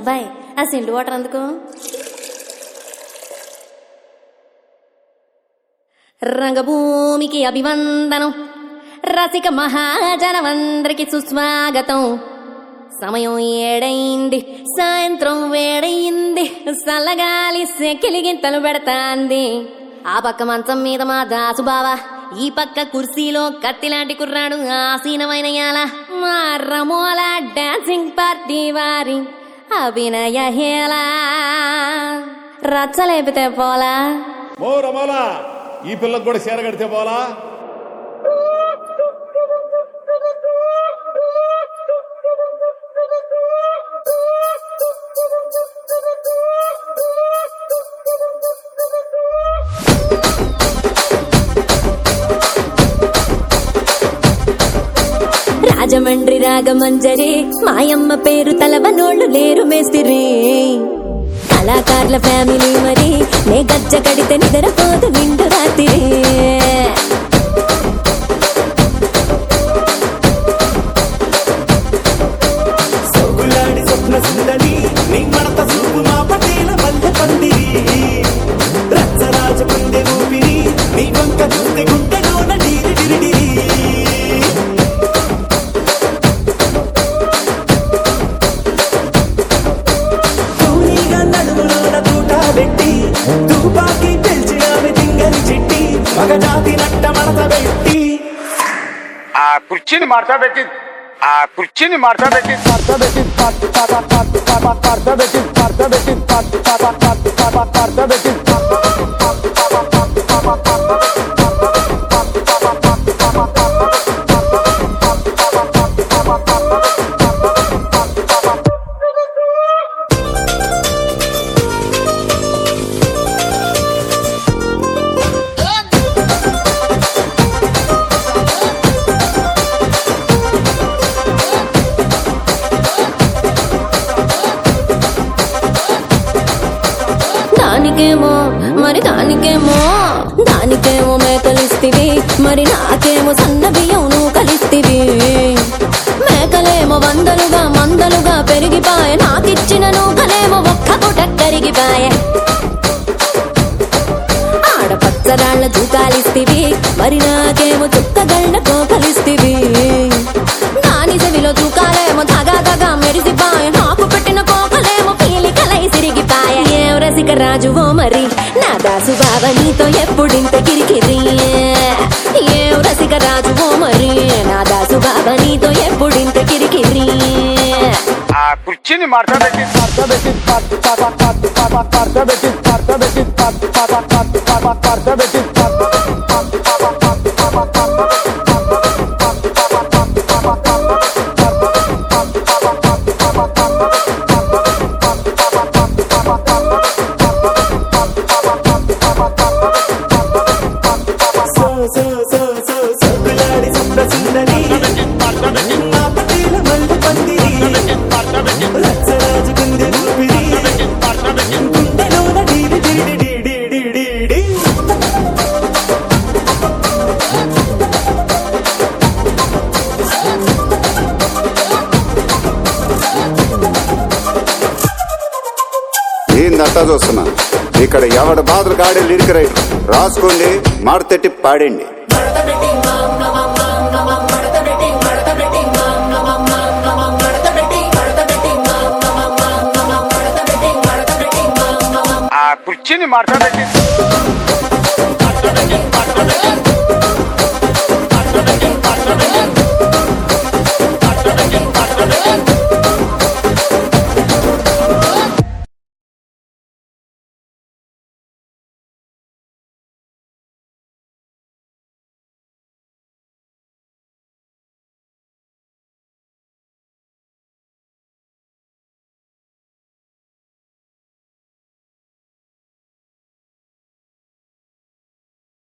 అబ్బాయి ఆ సిండు వాటర్ అందుకో రంగభూమికి అభివందనం రసిక మహాజనమందరికి సుస్వాగతం సమయం ఏడైంది సాయంత్రం వేడయింది చల్లగాలి సెకిలిగింతలు పెడతాంది ఆ పక్క మంచం మీద మా దాసు బావ ఈ పక్క కుర్సీలో కత్తిలాంటి కుర్రాడు ఆసీనమైన యాల మా రమోల డాన్సింగ్ పార్టీ వారి అభినయ హేళ రచ్చలేపితే పోలా మో రమాలా ఈ పిల్లకు కూడా చీర కడితే పోలా రాజమండ్రి రాగమంజరి మాయమ్మ పేరు తలవనోళ్ళు లేరు మేస్తిరి కళాకారుల ఫ్యామిలీ మరి నే గజ్జ కడితే నిద్రపోదు నిండు రాత్రి సొగులాడి స్వప్న సుందరి నీ మడత చూపు మా పటేల మల్లె పందిరి రచ్చరాజ గుండె ఊపిరి నీ వంక చూస్తే గుండెలోన డీరి డిరిడిరి తూనీగా నడుములోన తూట పెట్టి తుపాకి పెంచినామె తింగని చిట్టి మగజాతి నట్ట మడత పెట్టి ఆ కుర్చీని మార్చబెట్టి ఆ కుర్చీని మార్చబెట్టి మార్చబెట్టి మార్చబెట్టి మార్చబెట్టి మార్చబెట్టి దానికేమో మరి దానికేమో దానికేమో మేకలిస్తివి మరి నాకేమో సన్న బియ్యం నువ్వు కలిస్తివి మేకలేమో వందలుగా మందలుగా పెరిగిపాయ నాకిచ్చిన నూకలేమో ఒక్క పూట కరిగిపాయ ఆడపచ్చరాళ్ల తూకాలిస్తివి మరి నాకేమో చుక్కగళ్ళ కోకలిస్తివి దాని చెవిలో తూకాలేమో దగా దగా మెరిసిపాయ నాకు పెట్టిన కోకలేమో పీలికలై సిరిగిపాయ ఏం రసిక రాజువో మరి నా దాసు బావ నీతో ఎప్పుడింత కిరికిరి ఏం రసిక రాజువో మరి నా దాసు బావ నీతో ఎప్పుడింత కిరికిరి ఆ కుర్చీని మార్చబెట్టి మార్చబెట్టి మార్చబెట్టి మార్చబెట్టి మార్చబెట్టి సో సో సో సో సొగులాడి స్వప్న సుందరి మా పటేల మల్లె పందిరి రచ్చరాజు గుండె ఊపిరి గుండెలోన డీడి డీడి డీడి డీడి డీ. ఏందంతా చూస్తున్నా ఇక్కడ ఎవడ బాధలు కాడే లిరిక్ రైటర్ రాసుకోండి మాడతెట్టి పాడండి ఆ కుర్చీని మార్చబెట్టి మార్చబెట్టి మార్చబెట్టి